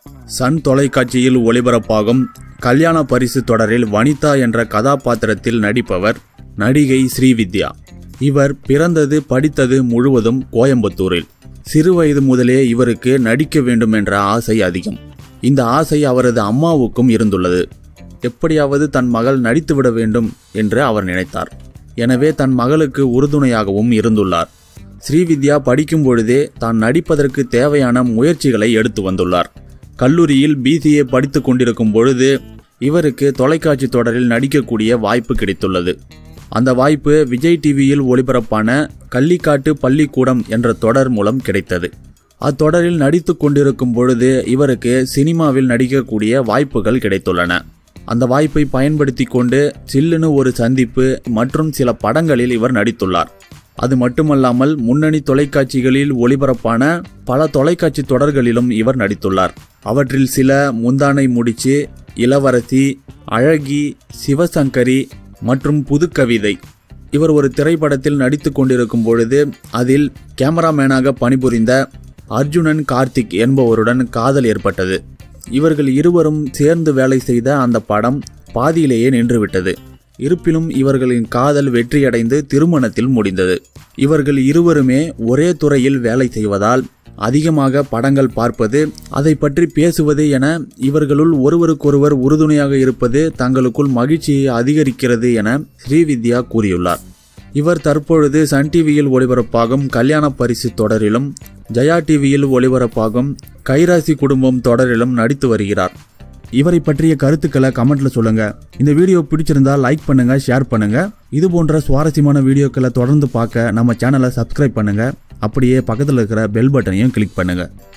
Sun தொலைக்காட்சியில் ஒளிபரப்பாகும் கல்யாண பரிசு தொடரில் வனிதா என்ற கதாபாத்திரத்தில் நடிப்பவர் நடிகை ஸ்ரீவித்யா இவர் பிறந்தது படித்தது முழுவதும் கோயம்புத்தூரில் சிறுவயது முதலே இவருக்கு நடிக்க வேண்டும் என்ற ஆசை அதிகம் இந்த ஆசை அவரது அம்மாவுக்கும் இருந்துள்ளது எப்படியாவது தன் மகள் நடித்துவிட வேண்டும் என்று அவர் நினைத்தார் எனவே தன் மகளுக்கு உறுதுணையாகவும் இருந்துள்ளார் ஸ்ரீவித்யா படிக்கும் பொழுதே தான் நடிப்பதற்கு தேவையான முயற்சிகளை எடுத்து வந்துள்ளார் கல்லூரியில் பிசிஏ படித்து கொண்டிருக்கும் பொழுது இவருக்கு தொலைக்காட்சி தொடரில் நடிக்கக்கூடிய வாய்ப்பு கிடைத்துள்ளது அந்த வாய்ப்பு விஜய் டிவியில் ஒளிபரப்பான கள்ளிக்காட்டு பள்ளிக்கூடம் என்ற தொடர் மூலம் கிடைத்தது அத்தொடரில் நடித்து கொண்டிருக்கும் பொழுது இவருக்கு சினிமாவில் நடிக்கக்கூடிய வாய்ப்புகள் கிடைத்துள்ளன அந்த வாய்ப்பை பயன்படுத்தி கொண்டு சில்லுன்னு ஒரு சந்திப்பு மற்றும் சில படங்களில் இவர் நடித்துள்ளார் அது மட்டுமல்லாமல் முன்னணி தொலைக்காட்சிகளில் ஒளிபரப்பான பல தொலைக்காட்சி தொடர்களிலும் இவர் நடித்துள்ளார் அவற்றில் சில முந்தானை முடிச்சு இளவரசி அழகி சிவசங்கரி மற்றும் புதுக்கவிதை இவர் ஒரு திரைப்படத்தில் நடித்து கொண்டிருக்கும் பொழுது அதில் கேமராமேனாக பணிபுரிந்த அர்ஜுனன் கார்த்திக் என்பவருடன் காதல் ஏற்பட்டது இவர்கள் இருவரும் சேர்ந்து வேலை செய்த அந்த படம் பாதியிலேயே நின்றுவிட்டது இருப்பினும் இவர்களின் காதல் வெற்றியடைந்து திருமணத்தில் முடிந்தது இவர்கள் இருவருமே ஒரே துறையில் வேலை செய்வதால் அதிகமாக படங்கள் பார்ப்பது அதை பற்றி பேசுவது என இவர்களுள் ஒருவருக்கொருவர் உறுதுணையாக இருப்பது தங்களுக்குள் மகிழ்ச்சியை அதிகரிக்கிறது என ஸ்ரீவித்யா கூறியுள்ளார் இவர் தற்பொழுது சன் டிவியில் ஒளிபரப்பாகும் கல்யாண பரிசு தொடரிலும் ஜெயா டிவியில் ஒளிபரப்பாகும் கைராசி குடும்பம் தொடரிலும் நடித்து வருகிறார் இவரை பற்றிய கருத்துக்களை கமெண்ட்ல சொல்லுங்க இந்த வீடியோ பிடிச்சிருந்தா லைக் பண்ணுங்க ஷேர் பண்ணுங்க இது போன்ற சுவாரஸ்யமான வீடியோக்களை தொடர்ந்து பார்க்க நம்ம சேனலை சப்ஸ்கிரைப் பண்ணுங்க அப்படியே பக்கத்தில் இருக்கிற பெல் பட்டனையும் கிளிக் பண்ணுங்க